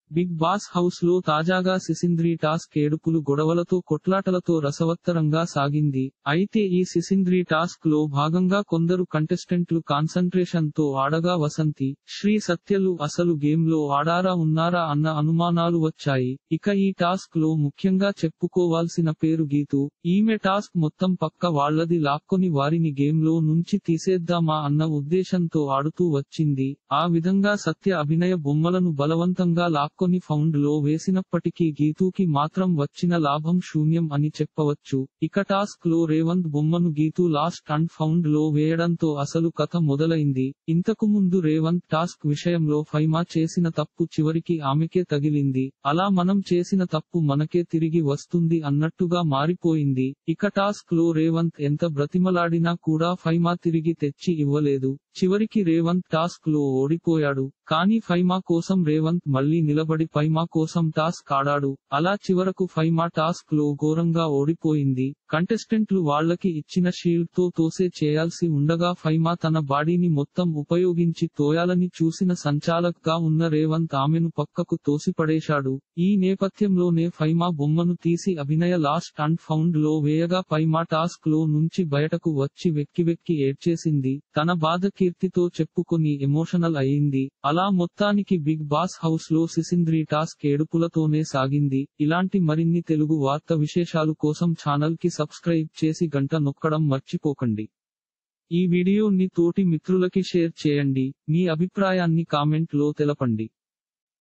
big boss house లో తాజాగా సిసింద్రి task ఏడుపులు గొడవలతో కొట్లాటలతో రసవత్తరంగా సాగింది అయితే ఈ సిసింద్రి టాస్క్ లో భాగంగా కొందరు కంటెస్టెంట్లు కాన్సంట్రేషన్ తో ఆడగా వసంతి శ్రీ సత్యలు అసలు గేమ్ లో ఆడారా ఉన్నారా అన్న అనుమానాలు వచ్చాయి ఇక ఈ టాస్క్ లో ముఖ్యంగా చెప్పుకోవాల్సిన పేరు గీతు ఈమె టాస్క్ మొత్తం పక్క వాళ్లది లాక్కొని వారిని గేమ్ లో నుంచి తీసేద్దామా అన్న ఉద్దేశంతో ఆడుతూ వచ్చింది ఆ విధంగా సత్య అభినయ బొమ్మలను బలవంతంగా లాక్కొని ఫౌండ్ లో వేసినప్పటికీ గీతూకి మాత్రం వచ్చిన లాభం శూన్యం అని చెప్పవచ్చు ఇక టాస్క్ లో రేవంత్ బొమ్మను గీతూ లాస్ట్ అండ్ ఫౌండ్ లో వేయడంతో అసలు కథ మొదలైంది ఇంతకు ముందు రేవంత్ టాస్క్ విషయంలో ఫైమా చేసిన తప్పు చివరికి ఆమెకే తగిలింది అలా మనం చేసిన తప్పు మనకే తిరిగి వస్తుంది అన్నట్టుగా మారిపోయింది ఇక టాస్క్ లో రేవంత్ ఎంత బ్రతిమలాడినా కూడా ఫైమా తిరిగి తెచ్చి ఇవ్వలేదు చివరికి రేవంత్ టాస్క్ లో ఓడిపోయాడు కానీ ఫైమా కోసం రేవంత్ మళ్లీ నిలబడి ఫైమా కోసం టాస్క్ ఆడాడు అలా చివరకు ఫైమా టాస్క్ లో ఘోరంగా ఓడిపోయింది కంటెస్టెంట్లు వాళ్లకి ఇచ్చిన షీల్డ్ తో తోసే చేయాల్సి ఉండగా ఫైమా తన బాడీని మొత్తం ఉపయోగించి తోయాలని చూసిన సంచాలక్ గా ఉన్న రేవంత్ ఆమెను పక్కకు తోసిపడేశాడు ఈ నేపథ్యంలోనే ఫైమా బొమ్మను తీసి అభినయ లాస్ట్ అండ్ ఫౌండ్ లో వేయగా ఫైమా టాస్క్ లో నుంచి బయటకు వచ్చి వెక్కి వెక్కి ఏడ్చేసింది తన బాధ కీర్తితో చెప్పుకొని ఎమోషనల్ అయింది అలా మొత్తానికి బిగ్ బాస్ హౌస్ లో సిసింద్రి టాస్క్ ఏడుపులతోనే సాగింది ఇలాంటి మరిన్ని తెలుగు వార్త విశేషాలు కోసం ఛానల్ కి సబ్స్క్రైబ్ చేసి గంట నొక్కడం మర్చిపోకండి ఈ వీడియోని తోటి మిత్రులకి షేర్ చేయండి మీ అభిప్రాయాన్ని కామెంట్ లో తెలపండి